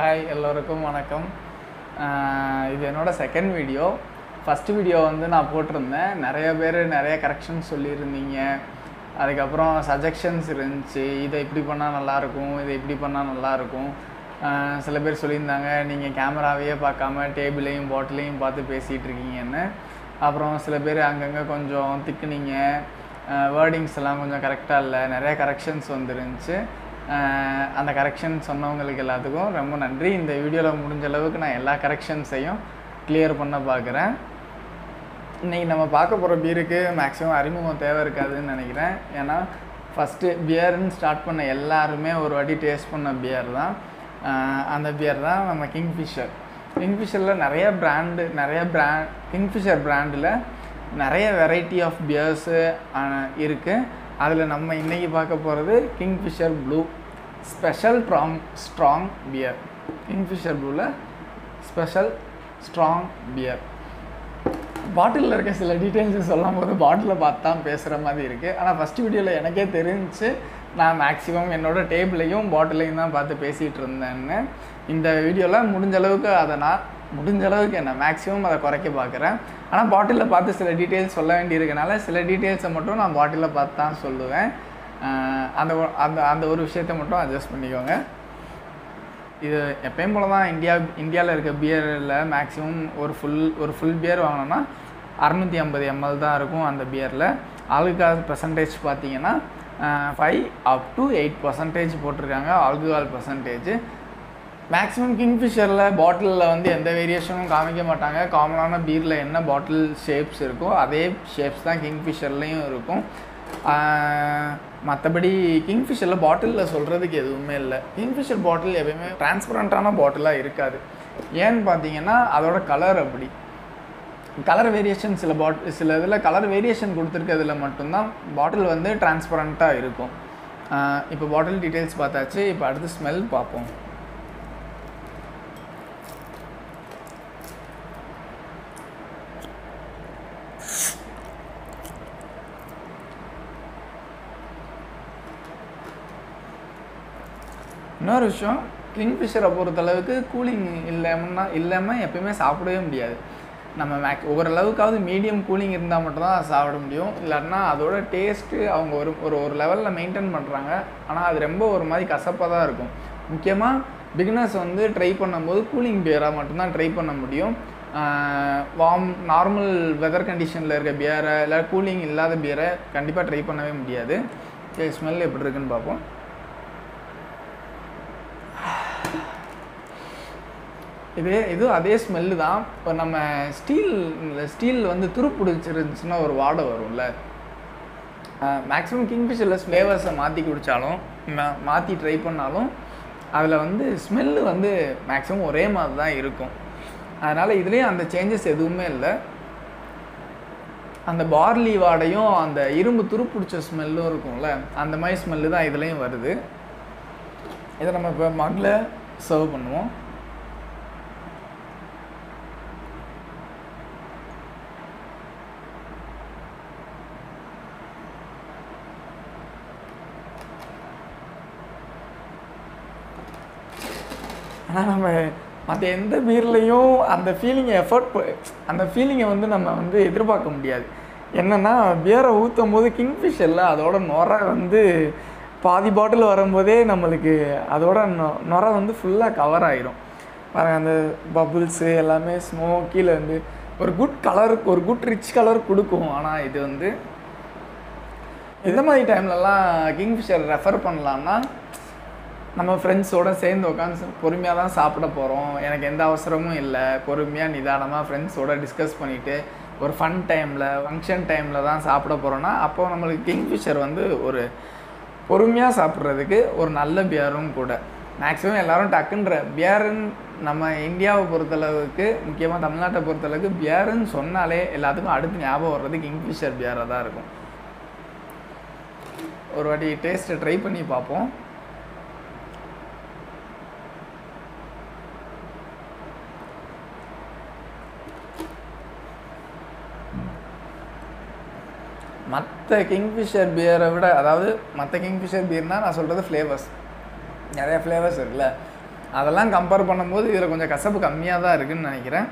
hi எல்லோருக்கும் வணக்கம் ஆஹ் இது என்னோட செகண்ட் வீடியோ ஃபஸ்ட்டு வீடியோ வந்து நான் போட்டிருந்தேன் நிறைய பேர் நிறைய கரெக்ஷன்ஸ் சொல்லியிருந்தீங்க அதுக்கப்புறம் சஜஷன்ஸ் இருந்துச்சு இதை இப்படி பண்ணால் நல்லாயிருக்கும் இதை இப்படி பண்ணால் நல்லாயிருக்கும் ஆஹ் சில பேர் சொல்லியிருந்தாங்க நீங்கள் கேமராவையே பார்க்காம டேபிளையும் பாட்டிலையும் பார்த்து பேசிகிட்டு இருக்கீங்கன்னு அப்புறம் சில பேர் அங்கங்கே கொஞ்சம் திக்குனீங்க வேர்டிங்ஸ் எல்லாம் கொஞ்சம் கரெக்டாக இல்லை நிறைய கரெக்ஷன்ஸ் வந்துருந்துச்சு அஹ் அந்த கரெக்ஷன் சொன்னவங்களுக்கு எல்லாத்துக்கும் ரொம்ப நன்றி இந்த வீடியோவில் முடிஞ்ச அளவுக்கு நான் எல்லா கரெக்ஷன்ஸையும் கிளியர் பண்ண பார்க்குறேன் இன்றைக்கி நம்ம பார்க்க போகிற பீருக்கு மேக்ஸிமம் அறிமுகம் தேவை இருக்காதுன்னு நினைக்கிறேன் ஏன்னா ஃபஸ்ட்டு பியர்னு ஸ்டார்ட் பண்ண எல்லாருமே ஒரு வாட்டி டேஸ்ட் பண்ண பியர் தான் அஹ் அந்த பியர் தான் நம்ம கிங்ஃபிஷர் கிங்ஃபிஷரில் நிறைய பிராண்டு நிறைய பிராண்ட் கிங்ஃபிஷர் பிராண்டில் நிறைய வெரைட்டி ஆஃப் பியர்ஸு இருக்குது அதில் நம்ம இன்றைக்கி பார்க்க போகிறது Kingfisher blue special strong strong beer Kingfisher ப்ளூவில் ஸ்பெஷல் ஸ்ட்ராங் பியர் பாட்டிலில் இருக்க சில டீட்டெயில்ஸ் சொல்லும் போது பாட்டிலை பார்த்து தான் பேசுகிற மாதிரி இருக்குது ஆனால் ஃபஸ்ட் வீடியோவில் எனக்கே தெரிஞ்சு நான் மேக்ஸிமம் என்னோட டேபிளையும் பாட்டிலையும் தான் பார்த்து பேசிகிட்டு இருந்தேன்னு இந்த வீடியோவில் முடிஞ்ச அளவுக்கு அதை நான் முடிஞ்ச அளவுக்கு என்ன மேக்ஸிமம் அதை குறைக்க பார்க்குறேன் ஆனால் பாட்டிலில் பார்த்து சில டீட்டெயில்ஸ் சொல்ல வேண்டியிருக்கனால சில டீட்டெயில்ஸை மட்டும் நான் பாட்டிலில் பார்த்து தான் சொல்லுவேன் ஆஹ் அந்த ஒ- அந்த அந்த ஒரு விஷயத்தை மட்டும் அட்ஜஸ்ட் பண்ணிக்கோங்க இது எப்பயும் போல தான் இந்தியா இந்தியாவில் இருக்க பியரில் மேக்ஸிமம் ஒரு ஃபுல் ஒரு ஃபுல் பியர் வாங்கினோன்னா அறநூற்றி ஐம்பது எம்எல் தான் இருக்கும் அந்த பியரில் ஆல்கஹால் பர்சன்டேஜ் பார்த்தீங்கன்னா five up to eight percentage போட்டிருக்காங்க ஆல்கஹால் பர்சன்டேஜ் மேக்ஸிமம் கிங்ஃபிஷரில் பாட்டிலில் வந்து எந்த வேரியேஷனும் காமிக்க மாட்டாங்க காமனான பீரில் என்ன பாட்டில் ஷேப்ஸ் இருக்கோ அதே ஷேப்ஸ் தான் கிங்ஃபிஷர்லேயும் இருக்கும் மற்றபடி கிங்ஃபிஷரில் பாட்டிலில் சொல்கிறதுக்கு எதுவுமே இல்லை கிங்ஃபிஷர் பாட்டில் எப்பயுமே டிரான்ஸ்பரண்ட்டான பாட்டிலாக இருக்காது ஏன்னு பார்த்தீங்கன்னா அதோட கலர் அப்படி கலர் வேரியேஷன் சில பாட் சில இதில் கலர் வேரியேஷன் கொடுத்துருக்கிறதுல மட்டும்தான் பாட்டில் வந்து டிரான்ஸ்பரண்ட்டாக இருக்கும் இப்போ பாட்டில் டீட்டெயில்ஸ் பார்த்தாச்சு இப்போ அடுத்து ஸ்மெல் பார்ப்போம் இன்னொரு விஷயம் கிங்ஃபிஷரை பொறுத்தளவுக்கு கூலிங் இல்லாமன்னா இல்லாமல் எப்பயுமே சாப்பிடவே முடியாது நம்ம மேக் ஓரளவுக்காவது மீடியம் கூலிங் இருந்தால் மட்டும்தான் அதை சாப்பிட முடியும் இல்லாட்டினா அதோட டேஸ்ட்டு அவங்க ஒரு ஒரு ஒரு லெவலில் மெயின்டைன் பண்ணுறாங்க ஆனால் அது ரொம்ப ஒரு மாதிரி கசப்பாக தான் இருக்கும் முக்கியமாக பிகினர்ஸ் வந்து ட்ரை பண்ணும்போது கூலிங் பியராக மட்டும்தான் ட்ரை பண்ண முடியும் வார்ம் நார்மல் வெதர் கண்டிஷனில் இருக்க பியரை இல்லை கூலிங் இல்லாத பியரை கண்டிப்பாக ட்ரை பண்ணவே முடியாது ஸ்மெல் எப்படி இருக்குன்னு பார்ப்போம் இது இது அதே ஸ்மெல்லு தான் இப்போ நம்ம ஸ்டீல் ஸ்டீல் வந்து துரு பிடிச்சிருந்துச்சுன்னா ஒரு வாடை வரும்ல மேக்ஸிமம் கிங்ஃபிஷரில் ஃப்ளேவர்ஸை மாற்றி குடித்தாலும் மாற்றி ட்ரை பண்ணாலும் அதில் வந்து ஸ்மெல்லு வந்து மேக்ஸிமம் ஒரே மாதிரி தான் இருக்கும் அதனால் இதுலேயும் அந்த சேஞ்சஸ் எதுவுமே இல்லை அந்த பார்லி வாடையும் அந்த இரும்பு துரு பிடிச்ச ஸ்மெல்லும் இருக்கும்ல அந்த மாதிரி ஸ்மெல்லு தான் இதுலேயும் வருது இதை நம்ம இப்போ மக்கில் சர்வ் பண்ணுவோம் ஆனால் நம்ம மற்ற எந்த பீர்லேயும் அந்த ஃபீலிங்கை எஃபர்ட் அந்த ஃபீலிங்கை வந்து நம்ம வந்து எதிர்பார்க்க முடியாது என்னென்னா பியரை ஊற்றும் போது கிங்ஃபிஷரில் அதோட நுரை வந்து பாதி பாட்டில் வரும்போதே நம்மளுக்கு அதோட நொ நுரை வந்து ஃபுல்லாக கவர் ஆயிரும் பாருங்க அந்த பபுள்ஸு எல்லாமே ஸ்மோக்கியில் வந்து ஒரு குட் கலர் ஒரு குட் ரிச் கலர் கொடுக்கும் ஆனால் இது வந்து இந்த மாதிரி டைம்லலாம் கிங்ஃபிஷர் ரெஃபர் பண்ணலான்னா நம்ம ஃப்ரெண்ட்ஸோடு சேர்ந்து உட்காந்து பொறுமையாக தான் சாப்பிட போகிறோம் எனக்கு எந்த அவசரமும் இல்லை பொறுமையாக நிதானமாக ஃப்ரெண்ட்ஸோட டிஸ்கஸ் பண்ணிவிட்டு ஒரு ஃபன் டைமில் ஃபங்க்ஷன் டைமில் தான் சாப்பிட போகிறோன்னா அப்போது நம்மளுக்கு கிங்ஃபிஷர் வந்து ஒரு பொறுமையாக சாப்பிட்றதுக்கு ஒரு நல்ல பியரும் கூட மேக்ஸிமம் எல்லாரும் டக்குன்ற பியருன்னு நம்ம இந்தியாவை பொறுத்தளவுக்கு முக்கியமாக தமிழ்நாட்டை பொறுத்தளவுக்கு பியருன்னு சொன்னாலே எல்லாத்துக்கும் அடுத்து ஞாபகம் வர்றது கிங்ஃபிஷர் பியராக தான் இருக்கும் ஒரு வாட்டி டேஸ்ட்டை ட்ரை பண்ணி பார்ப்போம் மற்ற கிங்ஃபிஷர் பியரை விட அதாவது மற்ற கிங்ஃபிஷர் பியர்னால் நான் சொல்கிறது ஃப்ளேவர்ஸ் நிறைய ஃப்ளேவர்ஸ் இருக்குல்ல அதெல்லாம் கம்பேர் பண்ணும்போது இதில் கொஞ்சம் கசப்பு கம்மியாக தான் இருக்குதுன்னு நினைக்கிறேன்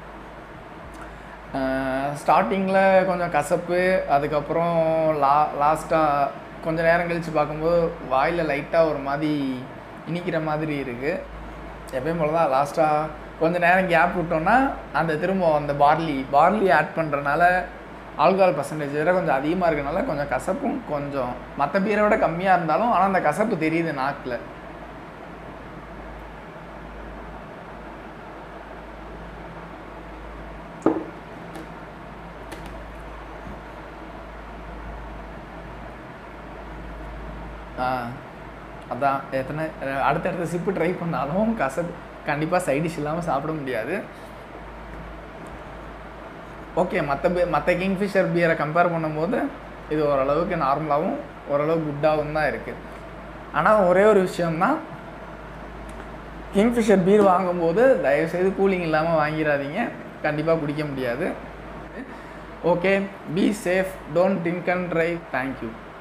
ஸ்டார்டிங்கில் கொஞ்சம் கசப்பு அதுக்கப்புறம் லா லாஸ்ட்டாக கொஞ்ச நேரம் கழித்து பார்க்கும்போது வாயில் லைட்டாக ஒரு மாதிரி இனிக்கிற மாதிரி இருக்குது எப்பயும் போல தான் லாஸ்ட்டாக கொஞ்ச நேரம் கேப் விட்டோன்னா அந்த திரும்ப அந்த பார்லி பார்லி ஆட் பண்ணுறனால ஆல்கஹால் பர்சன்டேஜ் வேறு கொஞ்சம் அதிகமாக இருக்கனால கொஞ்சம் கசப்பும் கொஞ்சம் மற்ற பீரை விட கம்மியாக இருந்தாலும் ஆனால் அந்த கசப்பு தெரியுது நாக்கில் ஆ அதான் எத்தனை அஹ் அடுத்தடுத்த சிப்பு ட்ரை பண்ணாலும் கசப்பு கண்டிப்பாக சைடிஷ் இல்லாமல் சாப்பிட முடியாது ஓகே மற்ற பே மற்ற கிங்ஃபிஷர் பியரை கம்பேர் பண்ணும்போது இது ஓரளவுக்கு நார்மலாகவும் ஓரளவு குட்டாகவும் தான் இருக்குது ஆனால் ஒரே ஒரு விஷயம்தான் கிங்ஃபிஷர் பீர் வாங்கும்போது தயவுசெய்து கூலிங் இல்லாமல் வாங்கிடாதீங்க கண்டிப்பாக குடிக்க முடியாது okay be safe don't drink and drive thank you